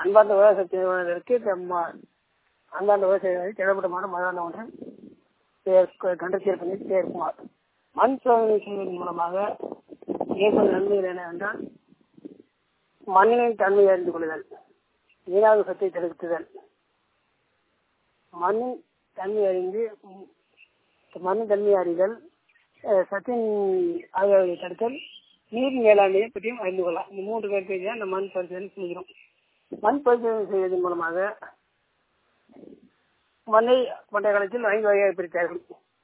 அன்பார்ந்த விவசாய நிறுவனத்திற்கு அன்பார்ந்த விவசாயிகளை திடப்பட்டமான மதான ஒன்று கண்டு தீர்ப்பதை சேர்க்குமார் மண் சோதனை செய்வதன் மூலமாக ஏற்படும் நன்மைகள் என்னவென்றால் மண்ணின் தன்மையை அறிந்து கொள்ளுதல் நீராக சத்தை தடுத்துதல் மண்ணின் தன்மை அறிந்து மண்ணின் தன்மை அறிதல் சத்தின் ஆகியவர்களை தடுத்தல் நீர் மேலாண்மையை பற்றியும் அறிந்து கொள்ளலாம் இந்த மூன்று கருத்தை தான் இந்த மண் பரிசோதனை செய்கிறோம் மண் பரிசோதனை செய்வதன் மூலமாக மண்ணை பண்டைய காலத்தில் ஐந்து வகையாக பிரித்தார்கள்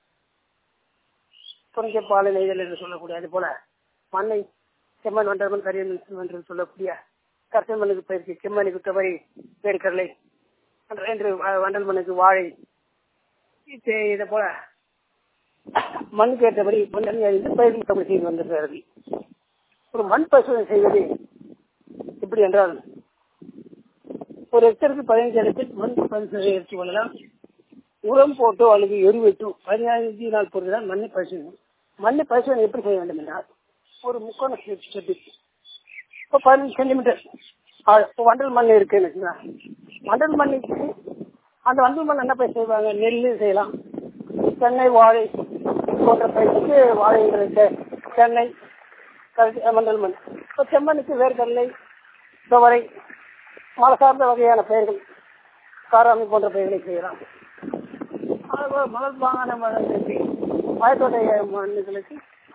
புனித பாலை நெய்தல் என்று சொல்லக்கூடிய அது போல மண்ணை செம்மண் வண்டல் கரியன் என்று சொல்லக்கூடிய கற்சல் மண்ணுக்கு பயிற்சி செம்மண்ணுக்கு துவரை வேர்க்கடலை என்று வண்டல் மண்ணுக்கு வாழை இதை போல மண்ணுக்கு ஏற்றபடி மண்ணை அறிந்து பயிர் முட்டை செய்து வந்திருக்கிறார்கள் ஒரு மண் பரிசோதனை செய்வது எப்படி என்றால் ஒரு ஹெக்டருக்கு பதினைஞ்சு இடத்தில் மண் பரிசோதனை எடுத்துக் கொள்ளலாம் உரம் போட்டோ அல்லது எருவிட்டோ பதினைஞ்சு நாள் பொறுத்துதான் மண்ணை பரிசோதனை மண்ணை பரிசோதனை எப்படி செய்ய வேண்டும் என்றால் ஒரு முக்கோண செட்டு இப்போ பதினஞ்சு சென்டிமீட்டர் வண்டல் மண் இருக்குன்னு வச்சுக்கலாம் வண்டல் மண்ணுக்கு அந்த வண்டல் மண் என்ன பயிர் செய்வாங்க நெல் செய்யலாம் தென்னை வாழை போன்ற பயிருக்கு வாழைகளுக்கு தென்னை மண்டல் மண் இப்போ செம்மண்ணுக்கு வேர்க்கடலை துவரை மலை சார்ந்த வகையான பயிர்கள் காராமி போன்ற பயிர்களை செய்யலாம் அதுபோல் மணல் பாங்கான மண்ணுக்கு மயத்தோட்ட மண்ணுகளுக்கு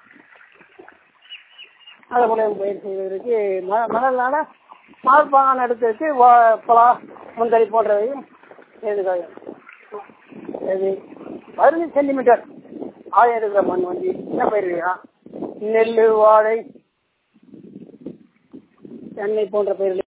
அது மூலியம் பயிர் செய்வதற்கு மணல்னால மணல் பாங்கான இடத்திற்கு பலா முந்தரி போன்றவையும் எழுதுகாயம் இது பதினஞ்சு சென்டிமீட்டர் ஆழம் இருக்கிற மண் வந்து என்ன பயிர் நெல் வாழை தென்னை போன்ற பயிர்கள்